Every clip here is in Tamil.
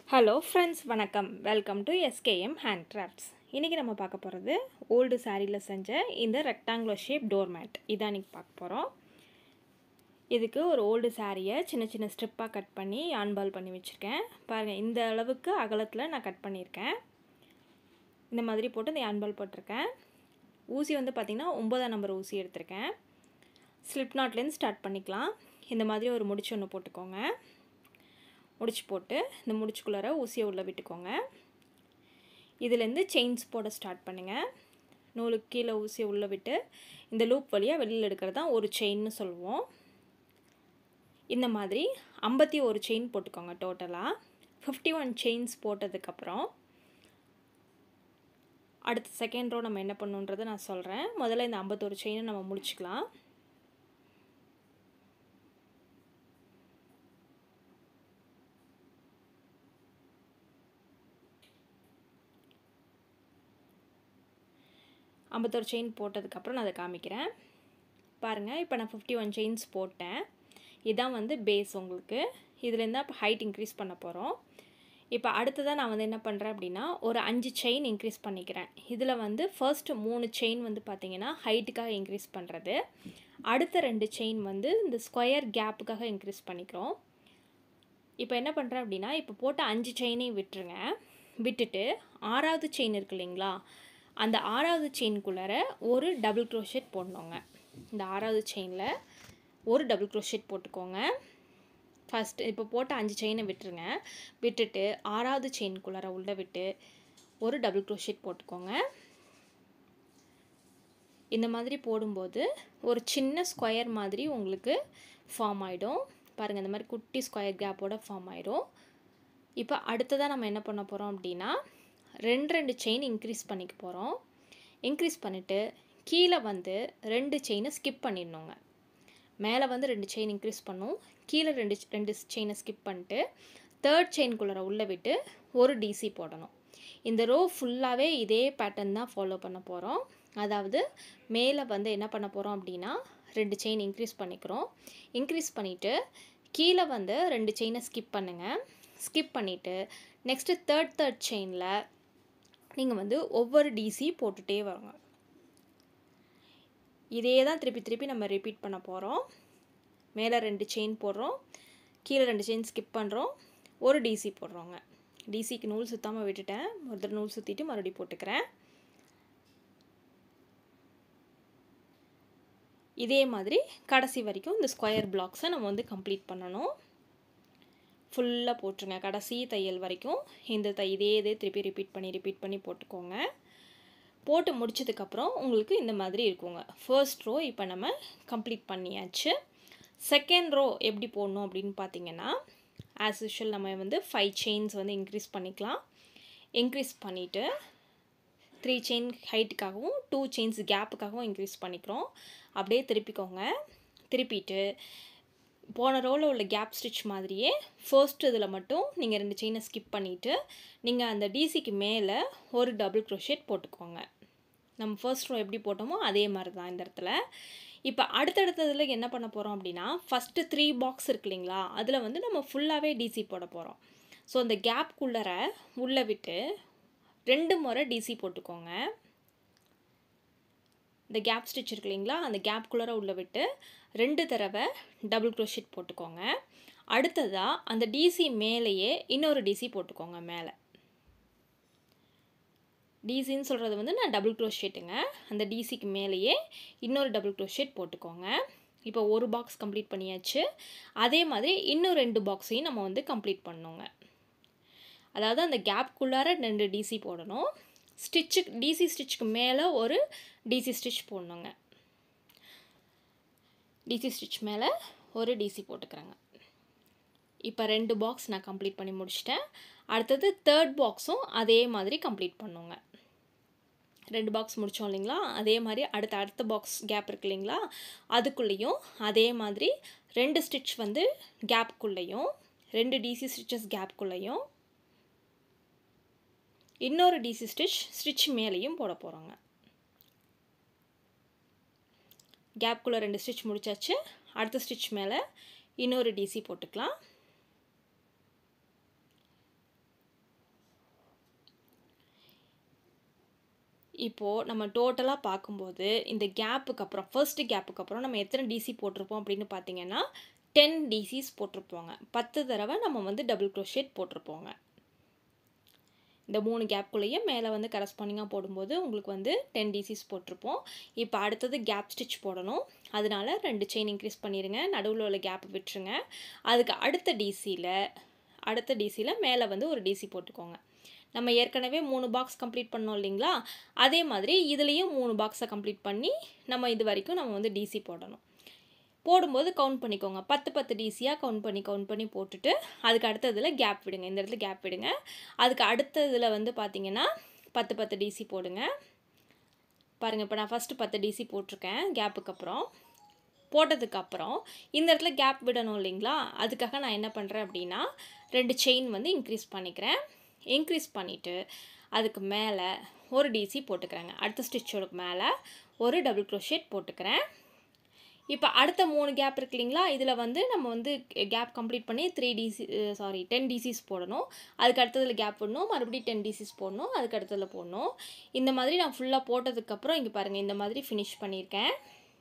ஹலோ ஃப்ரெண்ட்ஸ் வணக்கம் welcome to SKM hand crafts இன்றைக்கி நம்ம பார்க்க போகிறது ஓல்டு சாரியில் செஞ்ச இந்த ரெக்டாங்குலர் ஷேப் டோர் மேட் இதான் இன்றைக்கி பார்க்க போகிறோம் இதுக்கு ஒரு ஓல்டு சாரியை சின்ன சின்ன ஸ்ட்ரிப்பாக கட் பண்ணி ஆன்பால் பண்ணி வச்சுருக்கேன் பாருங்கள் இந்த அளவுக்கு அகலத்தில் நான் கட் பண்ணியிருக்கேன் இந்த மாதிரி போட்டு இந்த ஆன்பால் போட்டிருக்கேன் ஊசி வந்து பார்த்திங்கன்னா ஒம்பதாம் நம்பர் ஊசி எடுத்திருக்கேன் ஸ்லிப் நாட்லேருந்து ஸ்டார்ட் பண்ணிக்கலாம் இந்த மாதிரி ஒரு முடிச்சு ஒன்று போட்டுக்கோங்க முடிச்சு போட்டு இந்த முடிச்சுக்குள்ளார ஊசியை உள்ளே விட்டுக்கோங்க இதுலேருந்து செயின்ஸ் போட ஸ்டார்ட் பண்ணுங்கள் நூலுக்கு கீழே ஊசியை உள்ளே விட்டு இந்த லூப் வழியாக வெளியில் எடுக்கிறது தான் ஒரு செயின்னு சொல்லுவோம் இந்த மாதிரி ஐம்பத்தி ஒரு செயின் போட்டுக்கோங்க டோட்டலாக ஃபிஃப்டி ஒன் செயின்ஸ் போட்டதுக்கப்புறம் அடுத்த செகண்ட் ரோ நம்ம என்ன பண்ணுன்றதை நான் சொல்கிறேன் முதல்ல இந்த ஐம்பத்தொரு செயினை நம்ம முடிச்சுக்கலாம் ஐம்பத்தொரு செயின் போட்டதுக்கப்புறம் நான் அதை காமிக்கிறேன் பாருங்கள் இப்போ நான் ஃபிஃப்டி ஒன் செயின்ஸ் போட்டேன் இதான் வந்து பேஸ் உங்களுக்கு இதுலேருந்து இப்போ ஹைட் இன்க்ரீஸ் பண்ண போகிறோம் இப்போ அடுத்ததாக நான் வந்து என்ன பண்ணுறேன் அப்படின்னா ஒரு அஞ்சு செயின் இன்க்ரீஸ் பண்ணிக்கிறேன் இதில் வந்து ஃபர்ஸ்ட்டு மூணு செயின் வந்து பார்த்திங்கன்னா ஹைட்டுக்காக இன்க்ரீஸ் பண்ணுறது அடுத்த ரெண்டு செயின் வந்து இந்த ஸ்கொயர் கேப்புக்காக இன்க்ரீஸ் பண்ணிக்கிறோம் இப்போ என்ன பண்ணுறேன் அப்படின்னா இப்போ போட்ட அஞ்சு செயினையும் விட்டுருங்க விட்டுட்டு ஆறாவது செயின் இருக்கு இல்லைங்களா அந்த ஆறாவது செயின்குள்ளார ஒரு டபுள் க்ரோஷெட் போடணுங்க இந்த ஆறாவது செயினில் ஒரு டபுள் க்ரோஷெட் போட்டுக்கோங்க ஃபஸ்ட் இப்போ போட்ட அஞ்சு செயினை விட்டுருங்க விட்டுட்டு ஆறாவது செயின்குள்ளார உள்ளே விட்டு ஒரு டபுள் க்ரோஷெட் போட்டுக்கோங்க இந்த மாதிரி போடும்போது ஒரு சின்ன ஸ்கொயர் மாதிரி உங்களுக்கு ஃபார்ம் ஆகிடும் பாருங்கள் இந்த மாதிரி குட்டி ஸ்கொயர் கேப்போட ஃபார்ம் ஆகிடும் இப்போ அடுத்ததாக நம்ம என்ன பண்ண போகிறோம் அப்படின்னா ரெண்டு ரெண்டு செயின் இன்க்ரீஸ் பண்ணிக்க போகிறோம் இன்க்ரீஸ் பண்ணிவிட்டு கீழே வந்து ரெண்டு செயினை ஸ்கிப் பண்ணிடணுங்க மேலே வந்து ரெண்டு செயின் இன்க்ரீஸ் பண்ணும் கீழே ரெண்டு ரெண்டு செயினை ஸ்கிப் பண்ணிட்டு தேர்ட் செயின்குள்ளே உள்ளே விட்டு ஒரு டிசி போடணும் இந்த ரோ ஃபுல்லாகவே இதே பேட்டர்ன் தான் ஃபாலோ பண்ண போகிறோம் அதாவது மேலே வந்து என்ன பண்ண போகிறோம் அப்படின்னா ரெண்டு செயின் இன்க்ரீஸ் பண்ணிக்கிறோம் இன்க்ரீஸ் பண்ணிவிட்டு கீழே வந்து ரெண்டு செயினை ஸ்கிப் பண்ணுங்கள் ஸ்கிப் பண்ணிவிட்டு நெக்ஸ்ட்டு தேர்ட் தேர்ட் செயினில் நீங்கள் வந்து ஒவ்வொரு டிசி போட்டுகிட்டே வருங்க இதே தான் திருப்பி திருப்பி நம்ம ரிப்பீட் பண்ண போகிறோம் மேலே ரெண்டு செயின் போடுறோம் கீழே ரெண்டு செயின் ஸ்கிப் பண்ணுறோம் ஒரு டிசி போடுறோங்க டிசிக்கு நூல் சுற்றாமல் விட்டுட்டேன் ஒரு தடவை நூல் சுற்றிட்டு மறுபடியும் போட்டுக்கிறேன் இதே மாதிரி கடைசி வரைக்கும் இந்த ஸ்கொயர் பிளாக்ஸை நம்ம வந்து கம்ப்ளீட் பண்ணணும் ஃபுல்லாக போட்டுருங்க கடைசி தையல் வரைக்கும் இந்த தை இதே இதே திருப்பி ரிப்பீட் பண்ணி ரிப்பீட் பண்ணி போட்டுக்கோங்க போட்டு முடிச்சதுக்கப்புறம் உங்களுக்கு இந்த மாதிரி இருக்குங்க ஃபர்ஸ்ட் ரோ இப்போ நம்ம கம்ப்ளீட் பண்ணியாச்சு செகண்ட் ரோ எப்படி போடணும் அப்படின்னு பார்த்தீங்கன்னா ஆஸ் யூஷுவல் நம்ம வந்து ஃபைவ் செயின்ஸ் வந்து இன்க்ரீஸ் பண்ணிக்கலாம் இன்க்ரீஸ் பண்ணிவிட்டு த்ரீ செயின் ஹைட்டுக்காகவும் டூ செயின்ஸ் கேப்புக்காகவும் இன்க்ரீஸ் பண்ணிக்கிறோம் அப்படியே திருப்பிக்கோங்க திருப்பிட்டு போன ரோவில் உள்ள கேப் ஸ்டிச் மாதிரியே ஃபர்ஸ்ட் இதில் மட்டும் நீங்கள் ரெண்டு செயினை ஸ்கிப் பண்ணிவிட்டு நீங்கள் அந்த டிசிக்கு மேலே ஒரு டபுள் க்ரோஷேட் போட்டுக்கோங்க நம்ம ஃபர்ஸ்ட் ரோ எப்படி போட்டோமோ அதே மாதிரி தான் இந்த இடத்துல இப்போ அடுத்தடுத்ததில் என்ன பண்ண போகிறோம் அப்படின்னா ஃபஸ்ட்டு த்ரீ பாக்ஸ் இருக்கு இல்லைங்களா அதில் வந்து நம்ம ஃபுல்லாகவே டிசி போட போகிறோம் ஸோ அந்த கேப்குள்ளர உள்ளே விட்டு ரெண்டு முறை டிசி போட்டுக்கோங்க இந்த கேப் ஸ்டிச் இருக்கு இல்லைங்களா அந்த கேப்குள்ளே உள்ளே விட்டு ரெண்டு தடவை டபுள் க்ரோஷிட் போட்டுக்கோங்க அடுத்ததாக அந்த டிசி மேலேயே இன்னொரு டிசி போட்டுக்கோங்க மேலே டிசின்னு சொல்கிறது வந்து நான் டபுள் க்ரோஷேட்டுங்க அந்த டிசிக்கு மேலேயே இன்னொரு டபுள் க்ரோஷேட் போட்டுக்கோங்க இப்போ ஒரு பாக்ஸ் கம்ப்ளீட் பண்ணியாச்சு அதே மாதிரி இன்னும் ரெண்டு பாக்ஸையும் நம்ம வந்து கம்ப்ளீட் பண்ணோங்க அதாவது அந்த கேப்குள்ளார ரெண்டு டிசி போடணும் ஸ்டிச்சு டிசி ஸ்டிச்சுக்கு மேலே ஒரு டிசி ஸ்டிச் போடணுங்க டிசி ஸ்டிச் மேலே ஒரு டிசி போட்டுக்கிறேங்க இப்போ ரெண்டு பாக்ஸ் நான் கம்ப்ளீட் பண்ணி முடிச்சிட்டேன் அடுத்தது தேர்ட் பாக்ஸும் அதே மாதிரி கம்ப்ளீட் பண்ணுங்க ரெண்டு பாக்ஸ் முடித்தோம் இல்லைங்களா அதே மாதிரி அடுத்த அடுத்த பாக்ஸ் கேப் இருக்கு இல்லைங்களா அதுக்குள்ளேயும் அதே மாதிரி ரெண்டு ஸ்டிச் வந்து கேப்புக்குள்ளேயும் ரெண்டு டிசி ஸ்டிச்சஸ் கேப்புக்குள்ளேயும் இன்னொரு டிசி ஸ்டிச் ஸ்டிச் மேலேயும் போட போகிறோங்க கேப்குள்ளே ரெண்டு ஸ்டிச் முடிச்சாச்சு அடுத்த ஸ்டிச் மேலே இன்னொரு டிசி போட்டுக்கலாம் இப்போது நம்ம டோட்டலாக பார்க்கும்போது இந்த கேப்புக்கு அப்புறம் ஃபர்ஸ்ட் கேப்புக்கு அப்புறம் நம்ம எத்தனை டிசி போட்டிருப்போம் அப்படின்னு பார்த்தீங்கன்னா டென் டிசிஸ் போட்டிருப்போங்க பத்து தடவை நம்ம வந்து டபுள் க்ரோஷேட் போட்டிருப்போங்க இந்த மூணு கேப்குள்ளேயே மேலே வந்து கரஸ்பாண்டிங்காக போடும்போது உங்களுக்கு வந்து டென் டிசிஸ் போட்டிருப்போம் இப்போ அடுத்தது கேப் ஸ்டிச் போடணும் அதனால ரெண்டு செயின் இன்க்ரீஸ் பண்ணிடுங்க நடுவில் உள்ள கேப் விட்டுருங்க அதுக்கு அடுத்த டிசியில் அடுத்த டிசியில் மேலே வந்து ஒரு டிசி போட்டுக்கோங்க நம்ம ஏற்கனவே மூணு பாக்ஸ் கம்ப்ளீட் பண்ணோம் இல்லைங்களா அதே மாதிரி இதுலேயும் மூணு பாக்ஸை கம்ப்ளீட் பண்ணி நம்ம இது வரைக்கும் நம்ம வந்து டிசி போடணும் போடும்போது கவுண்ட் பண்ணிக்கோங்க பத்து பத்து டிசியாக கவுண்ட் பண்ணி கவுண்ட் பண்ணி போட்டுட்டு அதுக்கு அடுத்ததில் கேப் விடுங்க இந்த இடத்துல கேப் விடுங்க அதுக்கு அடுத்ததில் வந்து பார்த்தீங்கன்னா பத்து பத்து டிசி போடுங்க பாருங்கள் இப்போ நான் ஃபஸ்ட்டு பத்து டிசி போட்டிருக்கேன் கேப்புக்கு அப்புறம் போட்டதுக்கப்புறம் இந்த இடத்துல கேப் விடணும் இல்லைங்களா அதுக்காக நான் என்ன பண்ணுறேன் அப்படின்னா ரெண்டு செயின் வந்து இன்க்ரீஸ் பண்ணிக்கிறேன் இன்க்ரீஸ் பண்ணிவிட்டு அதுக்கு மேலே ஒரு டிசி போட்டுக்கிறேங்க அடுத்த ஸ்டிச்சோட மேலே ஒரு டபுள் க்ரோஷேட் போட்டுக்கிறேன் இப்போ அடுத்த மூணு கேப் இருக்கு இல்லைங்களா இதில் வந்து நம்ம வந்து கேப் கம்ப்ளீட் பண்ணி three DC sorry ten DCs போடணும் அதுக்கு அடுத்ததில் கேப் போடணும் மறுபடியும் டென் டிசிஸ் போடணும் அதுக்கு அடுத்ததில் போடணும் இந்த மாதிரி நான் ஃபுல்லாக போட்டதுக்கப்புறம் இங்கே பாருங்கள் இந்த மாதிரி ஃபினிஷ் பண்ணியிருக்கேன்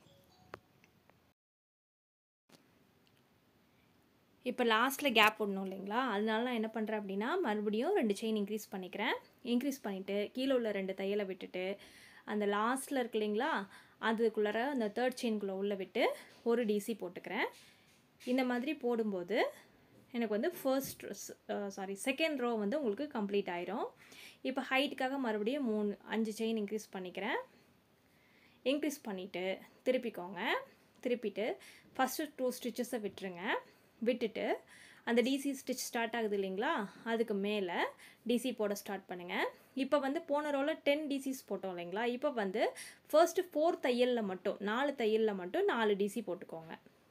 இப்போ லாஸ்ட்டில் கேப் போடணும் இல்லைங்களா அதனால நான் என்ன பண்ணுறேன் அப்படின்னா மறுபடியும் ரெண்டு செயின் இன்க்ரீஸ் பண்ணிக்கிறேன் இன்க்ரீஸ் பண்ணிவிட்டு கீழே உள்ள ரெண்டு தையலை விட்டுட்டு அந்த லாஸ்ட்டில் இருக்கு இல்லைங்களா அதுக்குள்ளார அந்த தேர்ட் செயின்குள்ளே உள்ளே விட்டு ஒரு டிசி போட்டுக்கிறேன் இந்த மாதிரி போடும்போது எனக்கு வந்து ஃபர்ஸ்ட் சாரி செகண்ட் ரோ வந்து உங்களுக்கு கம்ப்ளீட் ஆயிரும் இப்போ ஹைட்டுக்காக மறுபடியும் மூணு அஞ்சு செயின் இன்க்ரீஸ் பண்ணிக்கிறேன் இன்க்ரீஸ் பண்ணிவிட்டு திருப்பிக்கோங்க திருப்பிட்டு ஃபஸ்ட்டு டூ ஸ்டிச்சஸை விட்டுருங்க விட்டுட்டு அந்த டிசி ஸ்டிச் ஸ்டார்ட் ஆகுது இல்லைங்களா அதுக்கு மேலே டிசி போட ஸ்டார்ட் பண்ணுங்கள் இப்போ வந்து போன ரோவில் டென் டிசிஸ் போட்டோம் இல்லைங்களா இப்போ வந்து ஃபர்ஸ்ட்டு ஃபோர் தையலில் மட்டும் நாலு தையலில் மட்டும் நாலு டிசி போட்டுக்கோங்க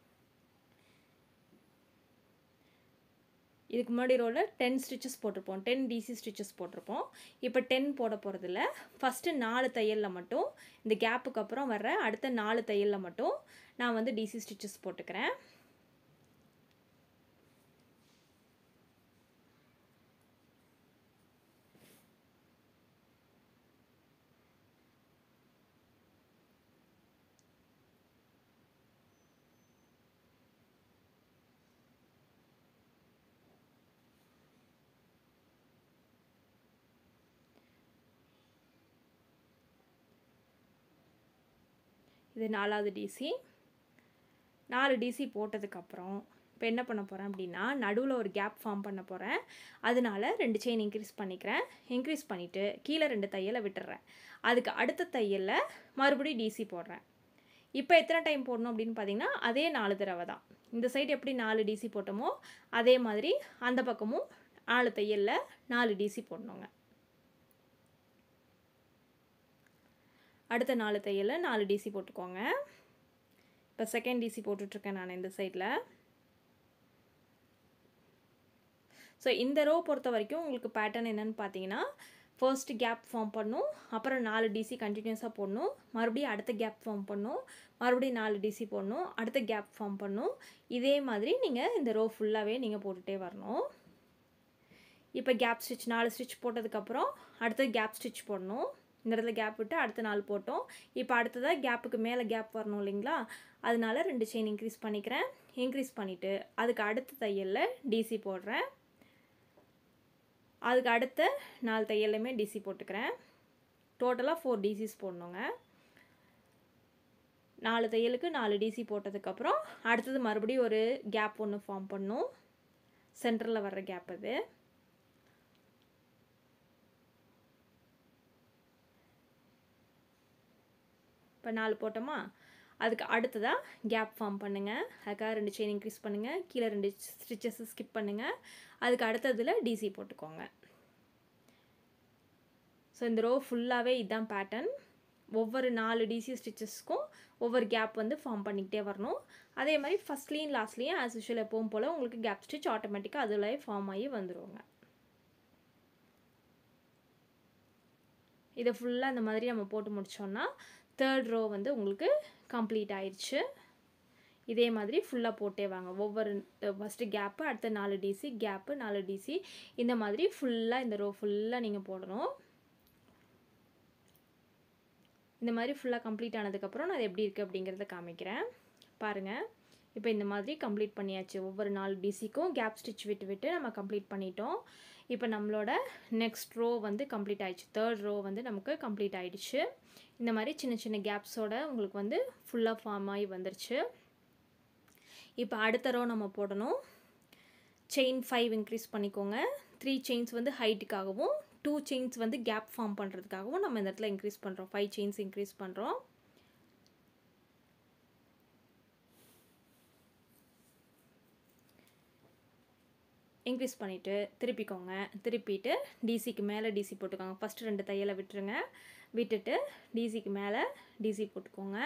இதுக்கு முன்னாடி ரோவில் டென் ஸ்டிச்சஸ் போட்டிருப்போம் டென் டிசி ஸ்டிச்சஸ் போட்டிருப்போம் இப்போ டென் போட போகிறதில்ல ஃபஸ்ட்டு நாலு தையலில் மட்டும் இந்த கேப்புக்கு அப்புறம் வர்ற அடுத்த நாலு தையலில் மட்டும் நான் வந்து டிசி ஸ்டிச்சஸ் போட்டுக்கிறேன் இது நாலாவது டிசி நாலு டிசி போட்டதுக்கப்புறம் இப்போ என்ன பண்ண போகிறேன் அப்படின்னா நடுவில் ஒரு கேப் ஃபார்ம் பண்ண போகிறேன் அதனால ரெண்டு செயின் இன்க்ரீஸ் பண்ணிக்கிறேன் இன்க்ரீஸ் பண்ணிவிட்டு கீழே ரெண்டு தையலை விட்டுறேன் அதுக்கு அடுத்த தையலில் மறுபடியும் டிசி போடுறேன் இப்போ எத்தனை டைம் போடணும் அப்படின்னு பார்த்தீங்கன்னா அதே நாலு தடவை தான் இந்த சைடு எப்படி நாலு டிசி போட்டோமோ அதே மாதிரி அந்த பக்கமும் நாலு தையலில் நாலு டிசி போடணுங்க அடுத்த நாலு தையலில் நாலு டிசி போட்டுக்கோங்க இப்போ செகண்ட் டிசி போட்டுட்ருக்கேன் நான் இந்த சைடில் ஸோ இந்த ரோ பொறுத்த வரைக்கும் உங்களுக்கு பேட்டர்ன் என்னென்னு பார்த்தீங்கன்னா ஃபர்ஸ்ட் கேப் ஃபார்ம் பண்ணும் அப்புறம் நாலு டிசி கண்டினியூஸாக போடணும் மறுபடியும் அடுத்த கேப் ஃபார்ம் பண்ணும் மறுபடியும் நாலு டிசி போடணும் அடுத்த கேப் ஃபார்ம் பண்ணும் இதே மாதிரி நீங்கள் இந்த ரோ ஃபுல்லாகவே நீங்கள் போட்டுகிட்டே வரணும் இப்போ கேப் ஸ்டிச் நாலு ஸ்டிச் போட்டதுக்கப்புறம் அடுத்த கேப் ஸ்டிச் போடணும் இந்த இடத்துல கேப் விட்டு அடுத்த நாள் போட்டோம் இப்போ அடுத்ததாக கேப்புக்கு மேலே கேப் வரணும் இல்லைங்களா அதனால ரெண்டு செயின் இன்க்ரீஸ் பண்ணிக்கிறேன் இன்க்ரீஸ் பண்ணிவிட்டு அதுக்கு அடுத்த தையலில் டிசி போடுறேன் அதுக்கு அடுத்த நாலு தையல்லையுமே டிசி போட்டுக்கிறேன் டோட்டலாக ஃபோர் டிசிஸ் போடணுங்க நாலு தையலுக்கு நாலு டிசி போட்டதுக்கப்புறம் அடுத்தது மறுபடியும் ஒரு கேப் ஒன்று ஃபார்ம் பண்ணும் சென்டரில் வர்ற கேப் அது இப்போ நாலு போட்டோமா அதுக்கு அடுத்ததாக கேப் ஃபார்ம் பண்ணுங்கள் அதுக்காக ரெண்டு செயின் இன்க்ரீஸ் பண்ணுங்கள் கீழே ரெண்டு ஸ்டிச்சஸ் ஸ்கிப் பண்ணுங்கள் அதுக்கு அடுத்ததில் டிசி போட்டுக்கோங்க ஸோ இந்த ரோ ஃபுல்லாகவே இதுதான் பேட்டர்ன் ஒவ்வொரு நாலு டிசி ஸ்டிச்சஸ்க்கும் ஒவ்வொரு கேப் வந்து ஃபார்ம் பண்ணிக்கிட்டே வரணும் அதே மாதிரி ஃபஸ்ட்லேயும் லாஸ்ட்லேயும் ஆஸ் யூஷுவல் எப்பவும் போல் உங்களுக்கு கேப் ஸ்டிச் ஆட்டோமேட்டிக்காக அதில் ஃபார்ம் ஆகி வந்துடுவாங்க இதை ஃபுல்லாக இந்த மாதிரி நம்ம போட்டு முடித்தோன்னா தேர்ட் ரோ வந்து உங்களுக்கு கம்ப்ளீட் ஆயிடுச்சு இதே மாதிரி ஃபுல்லாக போட்டே வாங்க ஒவ்வொரு ஃபஸ்ட்டு கேப்பு அடுத்த நாலு டிசி கேப்பு நாலு டிசி இந்த மாதிரி ஃபுல்லாக இந்த ரோ ஃபுல்லாக நீங்கள் போடணும் இந்த மாதிரி ஃபுல்லாக கம்ப்ளீட் ஆனதுக்கப்புறம் நான் அது எப்படி இருக்குது அப்படிங்கிறத காமிக்கிறேன் பாருங்கள் இப்போ இந்த மாதிரி கம்ப்ளீட் பண்ணியாச்சு ஒவ்வொரு நாலு டிசிக்கும் கேப் ஸ்டிச் விட்டு விட்டு நம்ம கம்ப்ளீட் பண்ணிட்டோம் இப்போ நம்மளோட நெக்ஸ்ட் ரோ வந்து கம்ப்ளீட் ஆயிடுச்சு தேர்ட் ரோ வந்து நமக்கு கம்ப்ளீட் ஆயிடுச்சு இந்த மாதிரி சின்ன சின்ன கேப்ஸோட உங்களுக்கு வந்து ஃபுல்லாக ஃபார்ம் ஆகி வந்துருச்சு இப்போ அடுத்த ரோ நம்ம போடணும் செயின் ஃபைவ் இன்க்ரீஸ் பண்ணிக்கோங்க த்ரீ செயின்ஸ் வந்து ஹைட்டுக்காகவும் டூ செயின்ஸ் வந்து கேப் ஃபார்ம் பண்ணுறதுக்காகவும் நம்ம இந்த இடத்துல இன்க்ரீஸ் பண்ணுறோம் ஃபைவ் செயின்ஸ் இன்க்ரீஸ் பண்ணுறோம் இன்க்ரீஸ் பண்ணிவிட்டு திருப்பிக்கோங்க திருப்பிட்டு டிசிக்கு மேலே டிசி போட்டுக்கோங்க ஃபஸ்ட்டு ரெண்டு தையலை விட்டுருங்க விட்டுட்டு டிசிக்கு மேலே டிசி போட்டுக்கோங்க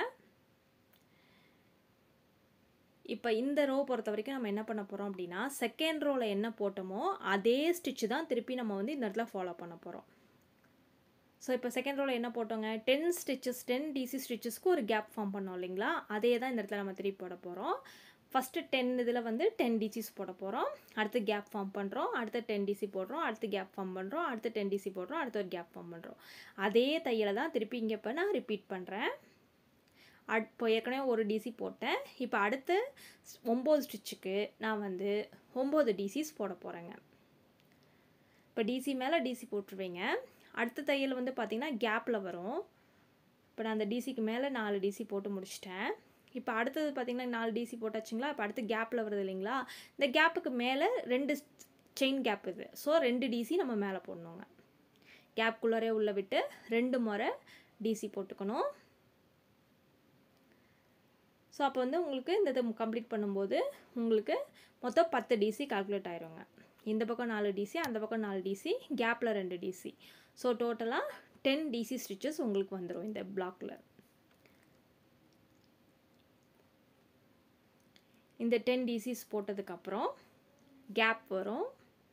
இப்போ இந்த ரோ பொறுத்த வரைக்கும் நம்ம என்ன பண்ண போகிறோம் அப்படின்னா செகண்ட் ரோவில் என்ன போட்டோமோ அதே ஸ்டிச்சு தான் திருப்பி நம்ம வந்து இந்த இடத்துல ஃபாலோ பண்ண போகிறோம் ஸோ இப்போ செகண்ட் ரோவில் என்ன போட்டோங்க டென் ஸ்டிச்சஸ் டென் டிசி ஸ்டிச்சஸ்க்கு ஒரு கேப் ஃபார்ம் பண்ணோம் இல்லைங்களா அதே தான் இந்த இடத்துல நம்ம திருப்பி போட போகிறோம் ஃபஸ்ட்டு டென் இதில் வந்து டென் டிசிஸ் போட போகிறோம் அடுத்து கேப் ஃபார்ம் பண்ணுறோம் அடுத்து டென் டிசி போடுறோம் அடுத்து கேப் ஃபார்ம் பண்ணுறோம் அடுத்து டென் டிசி போடுறோம் அடுத்து ஒரு கேப் ஃபார்ம் பண்ணுறோம் அதே தையலை தான் திருப்பி இங்கே இப்போ நான் ரிப்பீட் பண்ணுறேன் அட் இப்போ ஏற்கனவே ஒரு டிசி போட்டேன் இப்போ அடுத்து ஒம்பது ஸ்டிச்சுக்கு நான் வந்து ஒம்பது டிசிஸ் போட போகிறேங்க இப்போ டிசி மேலே டிசி போட்டுருவீங்க அடுத்த தையல் வந்து பார்த்திங்கன்னா கேப்பில் வரும் இப்போ நான் அந்த டிசிக்கு மேலே நாலு டிசி போட்டு முடிச்சிட்டேன் இப்போ அடுத்தது பார்த்திங்கன்னா நாலு டிசி போட்டாச்சுங்களா இப்போ அடுத்து கேப்பில் வருது இல்லைங்களா இந்த கேப்புக்கு மேலே ரெண்டு செயின் கேப் இது ஸோ ரெண்டு டிசி நம்ம மேலே போடணுங்க கேப்குள்ளரே உள்ளே விட்டு ரெண்டு முறை டிசி போட்டுக்கணும் ஸோ அப்போ வந்து உங்களுக்கு இந்த இதை கம்ப்ளீட் பண்ணும்போது உங்களுக்கு மொத்தம் பத்து டிசி கால்குலேட் ஆயிருங்க இந்த பக்கம் நாலு டிசி அந்த பக்கம் நாலு டிசி கேப்பில் ரெண்டு டிசி ஸோ டோட்டலாக டென் டிசி ஸ்டிச்சஸ் உங்களுக்கு வந்துடும் இந்த பிளாக்கில் இந்த டென் டிசிஸ் போட்டதுக்கப்புறம் கேப் வரும்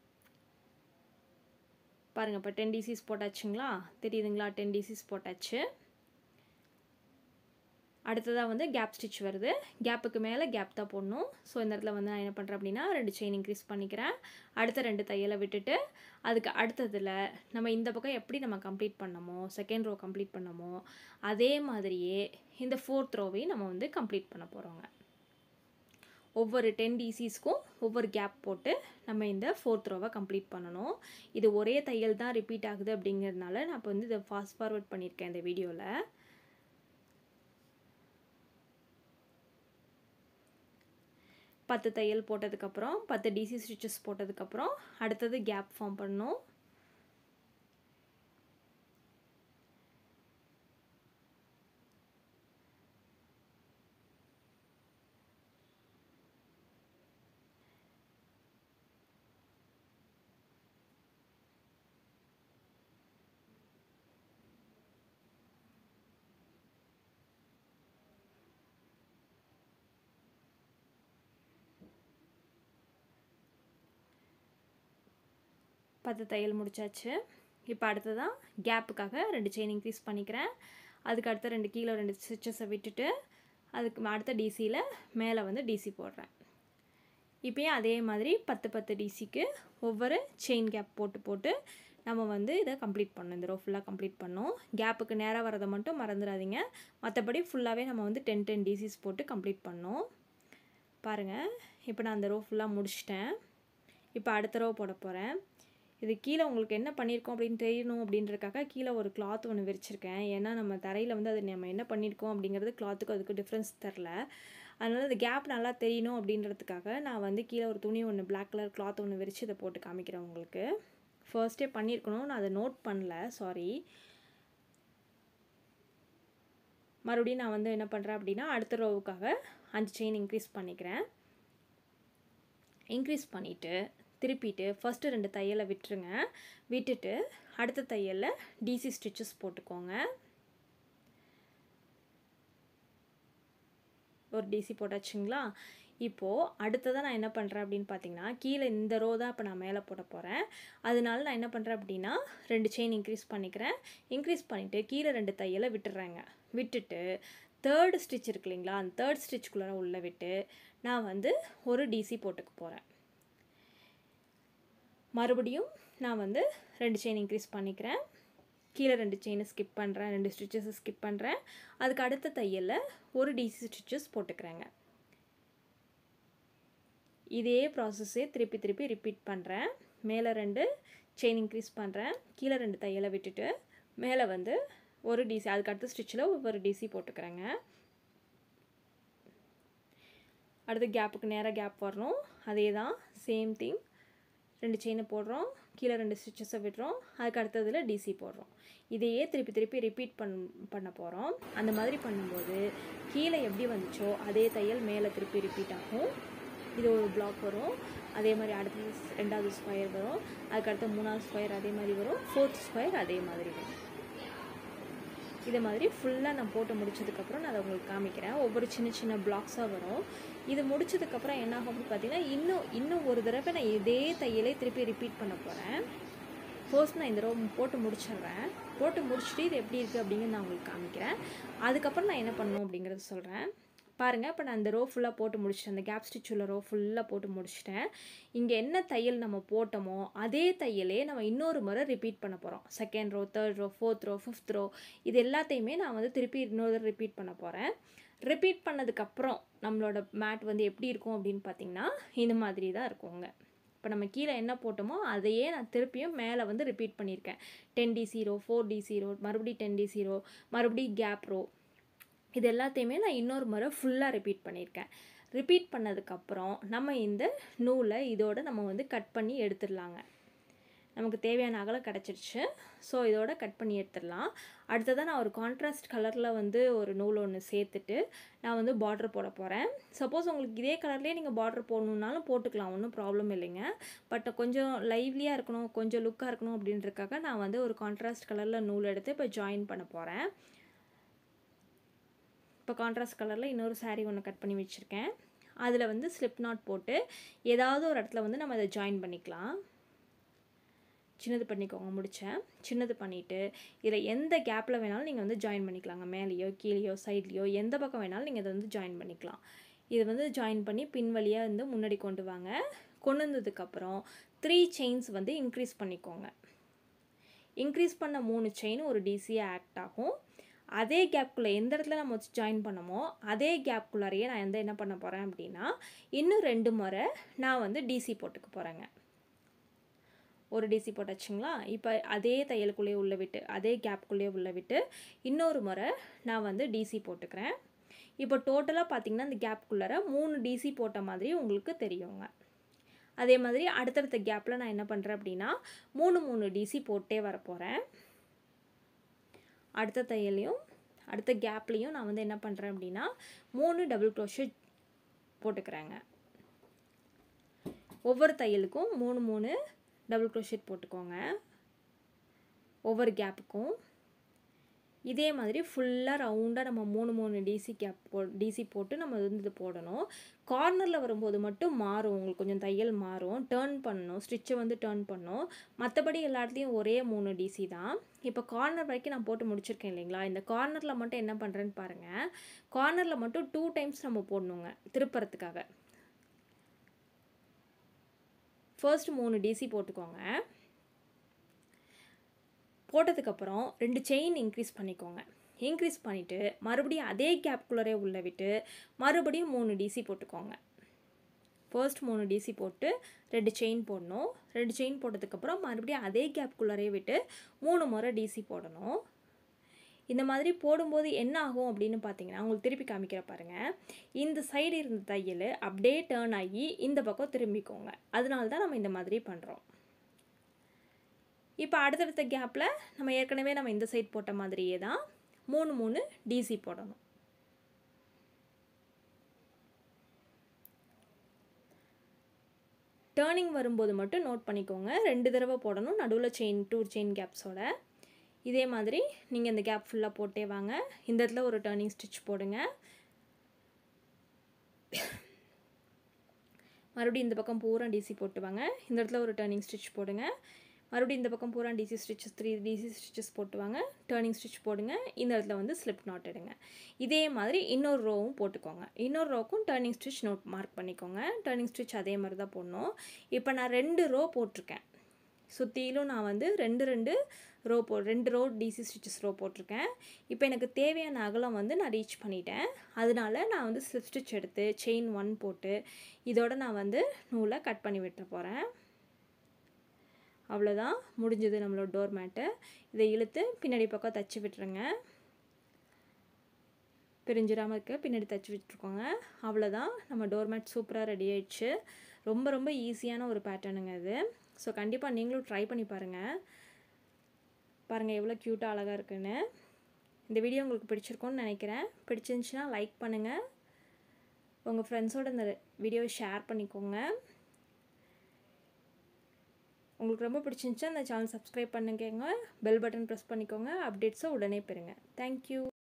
பாருங்கள் இப்போ டென் டிசிஸ் போட்டாச்சுங்களா தெரியுதுங்களா டென் டிசிஸ் போட்டாச்சு அடுத்ததாக வந்து கேப் ஸ்டிச் வருது கேப்புக்கு மேலே கேப் தான் போடணும் ஸோ இந்த இடத்துல வந்து நான் என்ன பண்ணுறேன் அப்படின்னா ரெண்டு செயின் இன்க்ரீஸ் பண்ணிக்கிறேன் அடுத்த ரெண்டு தையலை விட்டுட்டு அதுக்கு அடுத்ததில் நம்ம இந்த பக்கம் எப்படி நம்ம கம்ப்ளீட் பண்ணமோ செகண்ட் ரோ கம்ப்ளீட் பண்ணமோ அதே மாதிரியே இந்த ஃபோர்த் ரோவையும் நம்ம வந்து கம்ப்ளீட் பண்ண போகிறோங்க ஒவ்வொரு டென் டிசிஸ்க்கும் ஒவ்வொரு கேப் போட்டு நம்ம இந்த ஃபோர்த் ரோவை கம்ப்ளீட் பண்ணணும் இது ஒரே தையல் தான் ரிப்பீட் ஆகுது அப்படிங்கிறதுனால நான் இப்போ வந்து இதை ஃபாஸ்ட் ஃபார்வர்ட் பண்ணியிருக்கேன் இந்த வீடியோவில் பத்து தையல் போட்டதுக்கப்புறம் பத்து டிசி ஸ்டிச்சஸ் போட்டதுக்கப்புறம் அடுத்தது கேப் ஃபார்ம் பண்ணணும் பத்து தையல் முடிச்சாச்சு இப்போ அடுத்ததான் கேப்புக்காக ரெண்டு செயின் இன்க்ரீஸ் பண்ணிக்கிறேன் அதுக்கு அடுத்த ரெண்டு கீழே ரெண்டு ஸ்டிச்சஸை விட்டுட்டு அதுக்கு அடுத்த டிசியில் மேலே வந்து டிசி போடுறேன் இப்போயும் அதே மாதிரி பத்து பத்து டிசிக்கு ஒவ்வொரு செயின் கேப் போட்டு போட்டு நம்ம வந்து இதை கம்ப்ளீட் பண்ணணும் இந்த ரோ ஃபுல்லாக கம்ப்ளீட் பண்ணோம் கேப்புக்கு நேராக வரதை மட்டும் மறந்துடாதீங்க மற்றபடி ஃபுல்லாகவே நம்ம வந்து டென் டென் டிசிஸ் போட்டு கம்ப்ளீட் பண்ணோம் பாருங்கள் இப்போ நான் அந்த ரோ ஃபுல்லாக முடிச்சிட்டேன் இப்போ அடுத்த ரோ போட போகிறேன் இது கீழே உங்களுக்கு என்ன பண்ணியிருக்கோம் அப்படின்னு தெரியணும் அப்படின்றதுக்காக கீழே ஒரு கிளாத் ஒன்று விரிச்சிருக்கேன் ஏன்னா நம்ம தரையில் வந்து அது நம்ம என்ன பண்ணியிருக்கோம் அப்படிங்கிறது கிளாத்துக்கும் அதுக்கு டிஃப்ரென்ஸ் தெரில அதனால் அந்த கேப் நல்லா தெரியணும் அப்படின்றதுக்காக நான் வந்து கீழே ஒரு துணி ஒன்று பிளாக் கலர் கிளாத் ஒன்று விரித்து இதை போட்டு காமிக்கிறேன் உங்களுக்கு ஃபர்ஸ்ட்டே பண்ணியிருக்கணும் நான் அதை நோட் பண்ணல சாரி மறுபடியும் நான் வந்து என்ன பண்ணுறேன் அப்படின்னா அடுத்த ரோவுக்காக அஞ்சு செயின் இன்க்ரீஸ் பண்ணிக்கிறேன் இன்க்ரீஸ் பண்ணிவிட்டு திருப்பிட்டு ஃபஸ்ட்டு ரெண்டு தையலை விட்டுருங்க விட்டுட்டு அடுத்த தையலில் டிசி ஸ்டிச்சஸ் போட்டுக்கோங்க ஒரு டிசி போட்டாச்சுங்களா இப்போது அடுத்ததாக நான் என்ன பண்ணுறேன் அப்படின்னு பார்த்தீங்கன்னா கீழே இந்த ரோ தான் இப்போ நான் மேலே போட போகிறேன் அதனால நான் என்ன பண்ணுறேன் அப்படின்னா ரெண்டு செயின் இன்க்ரீஸ் பண்ணிக்கிறேன் இன்க்ரீஸ் பண்ணிவிட்டு கீழே ரெண்டு தையலை விட்டுடுறேங்க விட்டுட்டு தேர்டு ஸ்டிச் இருக்கு இல்லைங்களா அந்த தேர்ட் ஸ்டிச்சுக்குள்ளே உள்ளே விட்டு நான் வந்து ஒரு டிசி போட்டுக்க போகிறேன் மறுபடியும் நான் வந்து ரெண்டு செயின் இன்க்ரீஸ் பண்ணிக்கிறேன் கீழே ரெண்டு செயினை ஸ்கிப் பண்ணுறேன் ரெண்டு ஸ்டிச்சஸை ஸ்கிப் பண்ணுறேன் அதுக்கு அடுத்த தையலில் ஒரு டிசி ஸ்டிச்சஸ் போட்டுக்கிறேங்க இதே ப்ராசஸ்ஸே திருப்பி திருப்பி ரிப்பீட் பண்ணுறேன் மேலே ரெண்டு செயின் இன்க்ரீஸ் பண்ணுறேன் கீழே ரெண்டு தையலை விட்டுட்டு மேலே வந்து ஒரு டிசி அதுக்கு அடுத்த ஸ்டிச்சில் ஒவ்வொரு டிசி போட்டுக்கிறேங்க அடுத்து கேப்புக்கு நேராக கேப் வரணும் அதே தான் சேம் திங் ரெண்டு செயினை போடுறோம் கீழே ரெண்டு ஸ்டிச்சஸை விடுறோம் அதுக்கு அடுத்ததில் டிசி போடுறோம் இதையே திருப்பி திருப்பி ரிப்பீட் பண் பண்ண போகிறோம் அந்த மாதிரி பண்ணும்போது கீழே எப்படி வந்துச்சோ அதே தையல் மேலே திருப்பி ரிப்பீட் ஆகும் இது ஒரு பிளாக் வரும் அதே மாதிரி அடுத்தது ரெண்டாவது ஸ்கொயர் வரும் அதுக்கடுத்து மூணாவது ஸ்கொயர் அதே மாதிரி வரும் ஃபோர்த் ஸ்கொயர் அதே மாதிரி வரும் இதை மாதிரி ஃபுல்லாக நான் போட்டு முடிச்சதுக்கப்புறம் நான் அதை உங்களுக்கு காமிக்கிறேன் ஒவ்வொரு சின்ன சின்ன பிளாக்ஸாக வரும் இது முடிச்சதுக்கப்புறம் என்ன ஆகும் அப்படின்னு பார்த்தீங்கன்னா இன்னும் இன்னும் ஒரு தடவை நான் இதே தையலே திருப்பி ரிப்பீட் பண்ண போகிறேன் ஃபர்ஸ்ட் நான் இந்த ரோ போட்டு முடிச்சிடுறேன் போட்டு முடிச்சுட்டு இது எப்படி இருக்குது அப்படிங்கிறது நான் உங்களுக்கு காமிக்கிறேன் அதுக்கப்புறம் நான் என்ன பண்ணணும் அப்படிங்கிறத சொல்கிறேன் பாருங்கள் இப்போ நான் இந்த ரோ ஃபுல்லாக போட்டு முடிச்சிட்டேன் அந்த கேப் ஸ்டிச் உள்ள ரோ ஃபுல்லாக போட்டு முடிச்சிட்டேன் இங்கே என்ன தையல் நம்ம போட்டோமோ அதே தையலே நம்ம இன்னொரு முறை ரிப்பீட் பண்ண போகிறோம் second row third row fourth row fifth row இது எல்லாத்தையுமே நான் வந்து திருப்பி இன்னொரு ரிப்பீட் பண்ண போகிறேன் ரிப்பீட் பண்ணதுக்கப்புறம் நம்மளோட மேட் வந்து எப்படி இருக்கும் அப்படின்னு பார்த்தீங்கன்னா இந்த மாதிரி தான் இருக்குங்க இப்போ நம்ம கீழே என்ன போட்டோமோ அதையே நான் திருப்பியும் மேலே வந்து ரிப்பீட் பண்ணியிருக்கேன் ten D zero four D zero மறுபடியும் டென் டி ஜீரோ மறுபடியும் கேப் ரோ இது எல்லாத்தையுமே நான் இன்னொரு முறை ஃபுல்லாக ரிப்பீட் பண்ணியிருக்கேன் ரிப்பீட் பண்ணதுக்கப்புறம் நம்ம இந்த நூலை இதோட நம்ம வந்து கட் பண்ணி எடுத்துடலாங்க நமக்கு தேவையான அகலம் கிடச்சிருச்சு ஸோ இதோட கட் பண்ணி எடுத்துடலாம் அடுத்ததாக நான் ஒரு கான்ட்ராஸ்ட் கலரில் வந்து ஒரு நூல் ஒன்று சேர்த்துட்டு நான் வந்து பார்டர் போட போகிறேன் சப்போஸ் உங்களுக்கு இதே கலர்லேயே நீங்கள் பார்டர் போடணுன்னாலும் போட்டுக்கலாம் ஒன்றும் ப்ராப்ளம் இல்லைங்க பட் கொஞ்சம் லைவ்லியாக இருக்கணும் கொஞ்சம் லுக்காக இருக்கணும் அப்படின்றதுக்காக நான் வந்து ஒரு கான்ட்ராஸ்ட் கலரில் நூல் எடுத்து இப்போ ஜாயின் பண்ண போகிறேன் இப்போ கான்ட்ராஸ்ட் கலரில் இன்னொரு சாரீ ஒன்று கட் பண்ணி வச்சுருக்கேன் அதில் வந்து ஸ்லிப் நாட் போட்டு ஏதாவது ஒரு இடத்துல வந்து நம்ம அதை ஜாயின் பண்ணிக்கலாம் சின்னது பண்ணிக்கோங்க முடித்தேன் சின்னது பண்ணிவிட்டு இதில் எந்த கேப்பில் வேணாலும் நீங்கள் வந்து ஜாயின் பண்ணிக்கலாங்க மேலேயோ கீழேயோ சைட்லேயோ எந்த பக்கம் வேணாலும் நீங்கள் இதை வந்து ஜாயின் பண்ணிக்கலாம் இது வந்து ஜாயின் பண்ணி பின் வழியாக வந்து முன்னாடி கொண்டு வாங்க கொண்டு வந்ததுக்கப்புறம் த்ரீ செயின்ஸ் வந்து இன்க்ரீஸ் பண்ணிக்கோங்க இன்க்ரீஸ் பண்ண மூணு செயின் ஒரு டிசியாக ஆக்ட் ஆகும் அதே கேப்குள்ளே எந்த இடத்துல நம்ம வச்சு ஜாயின் பண்ணமோ அதே கேப்குள்ளாரையே நான் வந்து என்ன பண்ண போகிறேன் அப்படின்னா இன்னும் ரெண்டு முறை நான் வந்து டிசி போட்டுக்க போகிறேங்க ஒரு டிசி போட்டாச்சுங்களா இப்போ அதே தையலுக்குள்ளேயே உள்ள விட்டு அதே கேப்குள்ளேயே உள்ள விட்டு இன்னொரு முறை நான் வந்து டிசி போட்டுக்கிறேன் இப்போ டோட்டலாக பார்த்தீங்கன்னா இந்த கேப்குள்ளார மூணு டிசி போட்ட மாதிரி உங்களுக்கு தெரியுங்க அதே மாதிரி அடுத்தடுத்த கேப்பில் நான் என்ன பண்ணுறேன் அப்படின்னா மூணு மூணு டிசி போட்டே வரப்போகிறேன் அடுத்த தையலையும் அடுத்த கேப்லேயும் நான் வந்து என்ன பண்ணுறேன் அப்படின்னா மூணு டபுள் க்ரோஷட் போட்டுக்கிறேங்க ஒவ்வொரு தையலுக்கும் மூணு மூணு டபுள் க்ரோஷெட் போட்டுக்கோங்க ஒவ்வொரு கேப்புக்கும் இதே மாதிரி ஃபுல்லாக ரவுண்டாக நம்ம மூணு மூணு டிசி கேப் போ டிசி போட்டு நம்ம வந்து இது போடணும் கார்னரில் வரும்போது மட்டும் மாறும் உங்களுக்கு கொஞ்சம் தையல் மாறும் டேர்ன் பண்ணணும் ஸ்டிச்சை வந்து டேர்ன் பண்ணணும் மற்றபடி எல்லாத்துலேயும் ஒரே மூணு டிசி தான் இப்போ கார்னர் வரைக்கும் நான் போட்டு முடிச்சிருக்கேன் இல்லைங்களா இந்த கார்னரில் மட்டும் என்ன பண்ணுறேன்னு பாருங்கள் கார்னரில் மட்டும் டூ டைம்ஸ் நம்ம போடணுங்க திருப்புறத்துக்காக ஃபர்ஸ்ட் மூணு டிசி போட்டுக்கோங்க போட்டதுக்கப்புறம் ரெண்டு செயின் இன்க்ரீஸ் பண்ணிக்கோங்க இன்க்ரீஸ் பண்ணிவிட்டு மறுபடியும் அதே கேப்குள்ளரே உள்ள விட்டு மறுபடியும் மூணு டிசி போட்டுக்கோங்க ஃபர்ஸ்ட் மூணு டிசி போட்டு ரெண்டு செயின் போடணும் ரெண்டு செயின் போட்டதுக்கப்புறம் மறுபடியும் அதே கேப்குள்ளரே விட்டு மூணு முறை டிசி போடணும் இந்த மாதிரி போடும்போது என்ன ஆகும் அப்படின்னு பார்த்தீங்கன்னா உங்களுக்கு திருப்பி காமிக்கிற பாருங்கள் இந்த சைடு இருந்த தையல் அப்படியே டேர்ன் ஆகி இந்த பக்கம் திரும்பிக்கோங்க அதனால தான் நம்ம இந்த மாதிரி பண்ணுறோம் இப்போ அடுத்தடுத்த கேப்பில் நம்ம ஏற்கனவே நம்ம இந்த சைட் போட்ட மாதிரியே தான் மூணு மூணு டிசி போடணும் டேர்னிங் வரும்போது மட்டும் நோட் பண்ணிக்கோங்க ரெண்டு தடவை போடணும் நடுவில் செயின் டூ செயின் கேப்ஸோட இதே மாதிரி நீங்கள் இந்த கேப் ஃபுல்லாக போட்டே வாங்க இந்த இடத்துல ஒரு டேர்னிங் ஸ்டிச் போடுங்க மறுபடியும் இந்த பக்கம் பூரா டிசி போட்டு வாங்க இந்த இடத்துல ஒரு டேர்னிங் ஸ்டிச் போடுங்க மறுபடியும் இந்த பக்கம் பூரா DC stitches three DC stitches போட்டு வாங்க டேர்னிங் ஸ்டிச் போடுங்க இந்த இடத்துல வந்து ஸ்லிப் நாட் எடுங்க இதே மாதிரி இன்னொரு ரோவும் போட்டுக்கோங்க இன்னொரு ரோக்கும் டேர்னிங் ஸ்டிச் நோட் மார்க் பண்ணிக்கோங்க டேர்னிங் ஸ்டிச் அதே மாதிரி தான் போடணும் இப்போ நான் ரெண்டு ரோ போட்டிருக்கேன் சுற்றிலும் நான் வந்து ரெண்டு ரெண்டு ரோ போ ரெண்டு ரோ டிசி ஸ்டிச்சஸ் ரோ போட்டிருக்கேன் இப்போ எனக்கு தேவையான அகலம் வந்து நான் ரீச் பண்ணிட்டேன் அதனால நான் வந்து ஸ்லிப் ஸ்டிச் எடுத்து செயின் ஒன் போட்டு இதோட நான் வந்து நூலை கட் பண்ணி விட்டுற போகிறேன் அவ்வளோதான் முடிஞ்சது நம்மளோட டோர் மேட்டு இதை இழுத்து பின்னாடி பக்கம் தச்சு விட்டுருங்க பிரிஞ்சிடாமல் இருக்க பின்னாடி தச்சு விட்டுருக்கோங்க அவ்வளோதான் நம்ம டோர்மேட் சூப்பராக ரெடி ஆயிடுச்சு ரொம்ப ரொம்ப ஈஸியான ஒரு பேட்டர்னுங்க இது ஸோ கண்டிப்பாக நீங்களும் ட்ரை பண்ணி பாருங்கள் பாருங்கள் எவ்வளோ க்யூட்டாக அழகாக இருக்குன்னு இந்த வீடியோ உங்களுக்கு பிடிச்சிருக்கும்னு நினைக்கிறேன் பிடிச்சிருந்துச்சின்னா லைக் பண்ணுங்கள் உங்கள் ஃப்ரெண்ட்ஸோட இந்த வீடியோவை ஷேர் பண்ணிக்கோங்க உங்களுக்கு ரொம்ப பிடிச்சிருந்துச்சா அந்த சேனல் சப்ஸ்கிரைப் பண்ணுங்க பெல் பட்டன் ப்ரெஸ் பண்ணிக்கோங்க அப்டேட்ஸை உடனே பெறுங்க தேங்க்யூ